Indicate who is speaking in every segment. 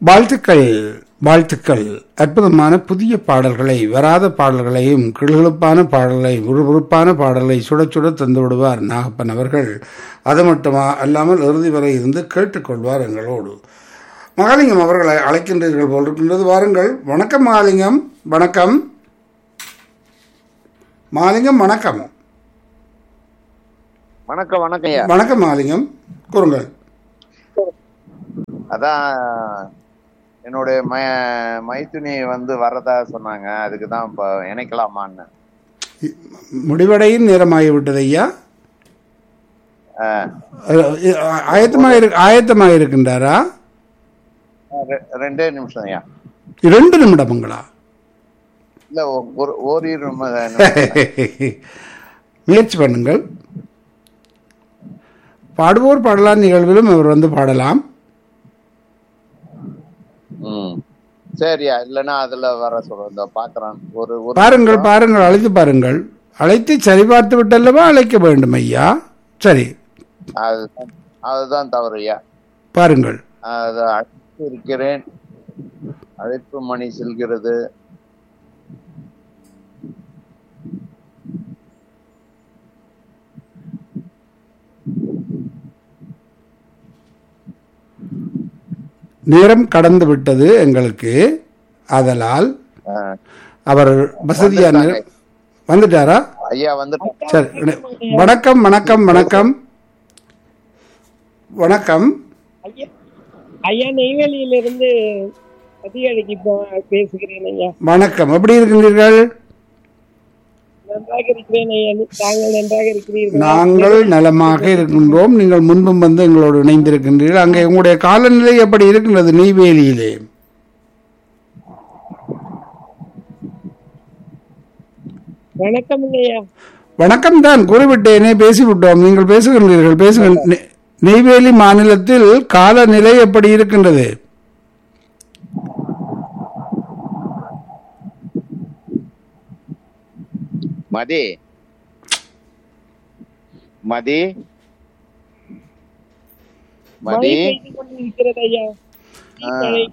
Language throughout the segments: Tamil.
Speaker 1: வாழ்த்துக்கள் வாழ்த்துக்கள் அற்புதமான புதிய பாடல்களை வராத பாடல்களையும் கிளுகிழுப்பான பாடல்களை விறுவிறுப்பான பாடல்களை சுட சுட தந்து விடுவார் நாகப்பன் அவர்கள் அது மட்டுமா அல்லாமல் இறுதி வரை இருந்து கேட்டுக்கொள்வார் எங்களோடு மகாலிங்கம் அவர்களை அழைக்கின்றீர்கள் போல் இருக்கின்றது வாருங்கள் வணக்கம் மகாலிங்கம் வணக்கம் மகாலிங்கம் வணக்கம்
Speaker 2: வணக்கம் வணக்கம் ஐயா
Speaker 1: வணக்கம் மகாலிங்கம் கூறுங்கள்
Speaker 2: அதான் என்னுடைய ம மைத்துனி வந்து வரதா சொன்னாங்க அதுக்கு தான் இப்போ இணைக்கலாமான்னு
Speaker 1: முடிவடையும் நேரமாகிவிட்டது ஐயா
Speaker 2: அஹ்,
Speaker 1: ஆயத்தமாக இரு ஆயத்தமாக இருக்கின்றாரா
Speaker 2: ரெ- ரெண்டே நிமிஷம் ஐயா
Speaker 1: இரண்டு நிமிடமுங்களா
Speaker 2: இல்ல ஒ- ஒரு ஓரிரு நிமி-
Speaker 1: முயற்சி பண்ணுங்கள் பாடுவோர் பாடலாம் நிகழ்விலும் அவர் வந்து பாடலாம்
Speaker 2: ம் சரியா இல்லைன்னா அதுல வர சொல்றேன் இந்த பாக்குறேன் ஒரு ஒரு
Speaker 1: பாருங்கள் பாருங்கள் அழைத்து பாருங்கள் அழைத்து சரிபார்த்து விட்டல்லவா அழைக்க வேண்டும் ஐயா சரி
Speaker 2: அதுதான் அதுதான் தவறு ஐயா
Speaker 1: பாருங்கள்
Speaker 2: அது அழைத்து இருக்கிறேன் அழைப்பு மணி செல்கிறது
Speaker 1: நேரம் கடந்து விட்டது எங்களுக்கு அதலால்
Speaker 2: அஹ்,
Speaker 1: அவர் வசதியான வந்துட்டாரா
Speaker 2: ஐயா வந்துட்டு
Speaker 1: சரி இணை- வணக்கம் வணக்கம் வணக்கம் வணக்கம்
Speaker 3: ஐயா ஐயா நெய்வேலியிலிருந்து அதிகாரிக்கு பேசுகிறேன் ஐயா
Speaker 1: வணக்கம் எப்படி இருக்கின்றீர்கள்
Speaker 3: நன்றாக இருக்கிறேன் ஐயா தாங்கள் நன்றாக இருக்கிறீர்கள்
Speaker 1: நாங்கள் நலமாக இருக்கின்றோம் நீங்கள் முன்பும் வந்து எங்களோடு இணைந்திருக்கின்றீர்கள் அங்கே உங்களுடைய காலநிலை எப்படி இருக்கின்றது நெய்வேலியிலே
Speaker 3: வணக்கம் ஐயா
Speaker 1: வணக்கம் தான் கூறிவிட்டேனே பேசிவிட்டோம் நீங்கள் பேசுகின்றீர்கள் பேசுங்கள் நெ- நெய்வேலி மாநிலத்தில் காலநிலை எப்படி இருக்கின்றது
Speaker 2: மதி மதி
Speaker 3: மழை
Speaker 2: மதி
Speaker 3: பெய்து கொண்டு இருக்கிறது ஐயா
Speaker 2: ஆ.
Speaker 3: மழை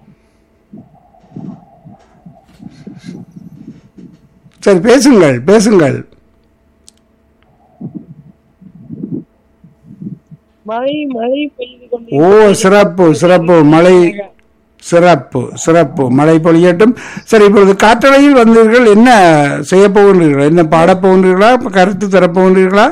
Speaker 1: சரி பேசுங்கள் பேசுங்கள்
Speaker 3: மழை மழை பெய்து கொண்டு
Speaker 1: ஓ சிறப்பு சிறப்பு மழை சிறப்பு சிறப்பு மழை பொழியட்டும் சரி இப்பொழுது காற்றலையில் வந்தீர்கள் என்ன செய்ய போகின்றீர்கள் என்ன பாடப் போகின்றீர்களா கருத்து தரப் போகின்றீர்களா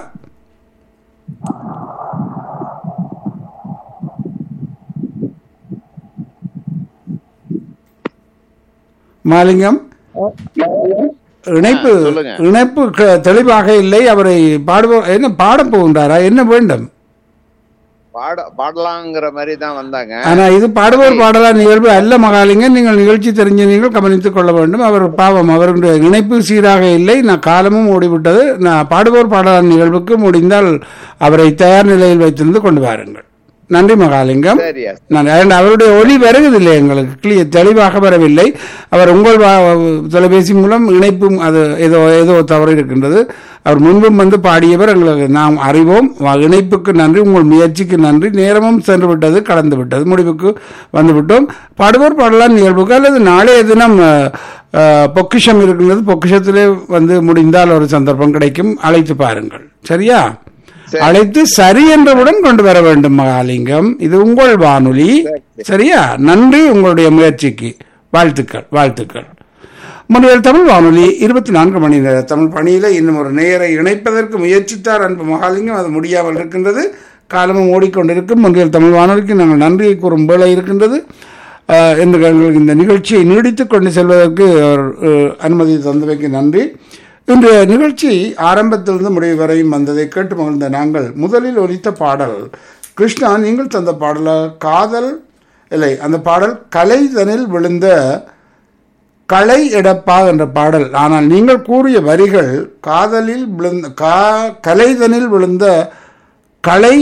Speaker 1: மாலிங்கம் இணைப்பு
Speaker 2: ஆ, சொல்லுங்க.
Speaker 1: இணைப்பு க- தெளிவாக இல்லை அவரை பாடுவ என்ன பாடப் போகின்றாரா என்ன வேண்டும்
Speaker 2: பாட பாடலாங்கிற மாதிரி தான் வந்தாங்க
Speaker 1: ஆனா இது பாடுவோர் பாடலா நிகழ்வு அல்ல மகாலிங்க நீங்கள் நிகழ்ச்சி தெரிஞ்ச நீங்கள் கவனித்துக் கொள்ள வேண்டும் அவர் பாவம் அவருடைய இணைப்பு சீராக இல்லை நான் காலமும் ஓடிவிட்டது நான் பாடுவோர் பாடலா நிகழ்வுக்கு முடிந்தால் அவரை தயார் நிலையில் வைத்திருந்து கொண்டு வாருங்கள் நன்றி மகாலிங்கம்
Speaker 2: சரியா
Speaker 1: நான் ஏன்னா அவருடைய ஒளி வருவதில்லை எங்களுக்கு கிளியர் தெளிவாக வரவில்லை அவர் உங்கள் வா- தொலைபேசி மூலம் இணைப்பும் அது ஏதோ ஏதோ தவறு இருக்கின்றது அவர் முன்பும் வந்து பாடியவர் எங்களுக்கு நாம் அறிவோம் வா- இணைப்புக்கு நன்றி உங்கள் முயற்சிக்கு நன்றி நேரமும் சென்று விட்டது கடந்து விட்டது முடிவுக்கு வந்து விட்டோம் பாடுவோர் பாடலாம் நிகழ்வுக்கு அல்லது நாளைய தினம் அஹ், அஹ், பொக்கிஷம் இருக்கின்றது பொக்கிஷத்திலே வந்து முடிந்தால் ஒரு சந்தர்ப்பம் கிடைக்கும் அழைத்து பாருங்கள் சரியா
Speaker 2: சரி.
Speaker 1: அழைத்து சரி என்றவுடன் கொண்டு வர வேண்டும் மகாலிங்கம் இது உங்கள் வானொலி சரியா நன்றி உங்களுடைய முயற்சிக்கு வாழ்த்துக்கள் வாழ்த்துக்கள் முன்னில் தமிழ் வானொலி இருபத்தி நான்கு மணி நேர தமிழ் பணியில இன்னும் ஒரு நேரை இணைப்பதற்கு முயற்சித்தார் அன்பு மகாலிங்கம் அது முடியாமல் இருக்கின்றது காலமும் ஓடிக்கொண்டிருக்கும் முன்னில் தமிழ் வானொலிக்கு நாங்கள் நன்றியை கூறும் வேலை இருக்கின்றது ஆஹ், என்று எங்களுக்கு இந்த நிகழ்ச்சியை நீடித்துக் கொண்டு செல்வதற்கு அவர் அஹ், அனுமதி தந்தமைக்கு நன்றி இன்றைய நிகழ்ச்சி ஆரம்பத்திலிருந்து முடிவு வரையும் வந்ததை கேட்டு மகிழ்ந்த நாங்கள் முதலில் ஒலித்த பாடல் கிருஷ்ணா நீங்கள் தந்த பாடல காதல் இல்லை அந்த பாடல் கலைதனில் விழுந்த களை எடப்பா என்ற பாடல் ஆனால் நீங்கள் கூறிய வரிகள் காதலில் விழுந்த கா கலைதனில் விழுந்த களை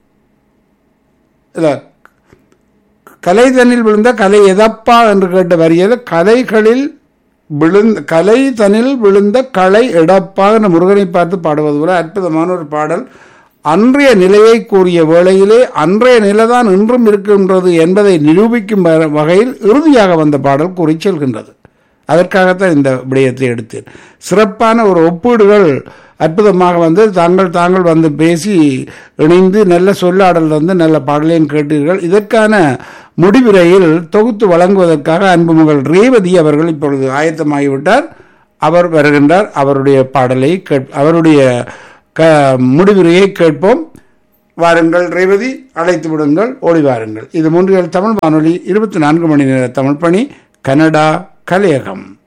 Speaker 1: இல்ல கலைதனில் விழுந்த கலை எதப்பா என்று கேட்ட வரியில் கலைகளில் விழுந்த கலை தனில் விழுந்த களை எடப்பா என்ற முருகனை பார்த்து பாடுவது போல அற்புதமான ஒரு பாடல் அன்றைய நிலையை கூறிய வேளையிலே அன்றைய நிலைதான் இன்றும் இருக்கின்றது என்பதை நிரூபிக்கும் வ- வகையில் இறுதியாக வந்த பாடல் கூறி செல்கின்றது அதற்காகத்தான் இந்த விடயத்தை எடுத்தேன் சிறப்பான ஒரு ஒப்பீடுகள் அற்புதமாக வந்து தாங்கள் தாங்கள் வந்து பேசி இணைந்து நல்ல சொல்லாடல் வந்து நல்ல பாடலையும் கேட்டீர்கள் இதற்கான முடிவுரையில் தொகுத்து வழங்குவதற்காக அன்புமகள் ரேவதி அவர்கள் இப்பொழுது ஆயத்தமாகிவிட்டார் அவர் வருகின்றார் அவருடைய பாடலை கேட் அவருடைய க முடிவுரையை கேட்போம் வாருங்கள் ரேவதி அழைத்து விடுங்கள் ஓடி வாருங்கள் இது மூன்றியல் தமிழ் வானொலி இருபத்தி நான்கு மணி நேர தமிழ் பணி கனடா கலையகம்